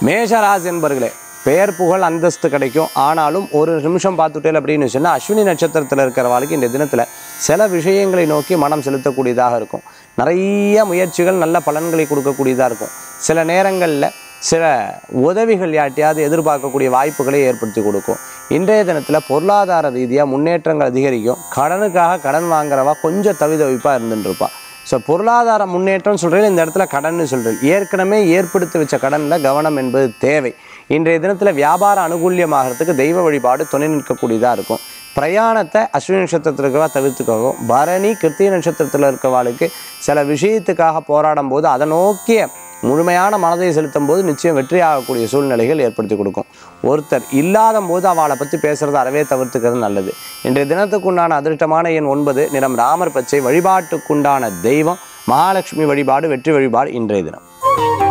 மேஷராசி என்பர்களே பெயர் புகழ் அந்தஸ்து கிடைக்கும் ஆனாலும் ஒரு நிமிஷம் பார்த்துட்டேன் அப்படின்னு சொன்னால் அஸ்வினி நட்சத்திரத்தில் இருக்கிற வாழ்க்கை இந்த தினத்தில் சில விஷயங்களை நோக்கி மனம் செலுத்தக்கூடியதாக இருக்கும் நிறைய முயற்சிகள் நல்ல பலன்களை கொடுக்கக்கூடியதாக இருக்கும் சில நேரங்களில் சில உதவிகள் யார்ட்டையாவது எதிர்பார்க்கக்கூடிய வாய்ப்புகளை ஏற்படுத்தி கொடுக்கும் இன்றைய தினத்தில் பொருளாதார ரீதியாக முன்னேற்றங்கள் அதிகரிக்கும் கடனுக்காக கடன் வாங்குறவா கொஞ்சம் தவிதவிப்பாக இருந்துட்டு இருப்பா ஸோ பொருளாதார முன்னேற்றம் சொல்கிறேன் இந்த இடத்துல கடன்னு சொல்கிறேன் ஏற்கனவே ஏற்படுத்தி வச்ச கடனில் கவனம் என்பது தேவை இன்றைய தினத்தில் வியாபார அனுகூல்யமாகிறதுக்கு தெய்வ வழிபாடு துணை நிற்கக்கூடியதாக இருக்கும் பிரயாணத்தை அஸ்வினி நட்சத்திரத்தில் இருக்கிறவா தவிர்த்துக்கவும் பரணி கிருத்திய நட்சத்திரத்தில் இருக்கிறவாளுக்கு சில விஷயத்துக்காக போராடும் போது அதை நோக்கிய முழுமையான மனதை செலுத்தும் போது நிச்சயம் வெற்றி ஆகக்கூடிய சூழ்நிலைகள் ஏற்படுத்தி கொடுக்கும் ஒருத்தர் இல்லாத போது அவளை பற்றி பேசுகிறத அறவே தவிர்த்துக்கிறது நல்லது இன்றைய தினத்துக்குண்டான அதிர்ஷ்டமான எண் ஒன்பது நிறம் ராமர் பச்சை வழிபாட்டுக்குண்டான தெய்வம் மகாலட்சுமி வழிபாடு வெற்றி வழிபாடு இன்றைய தினம்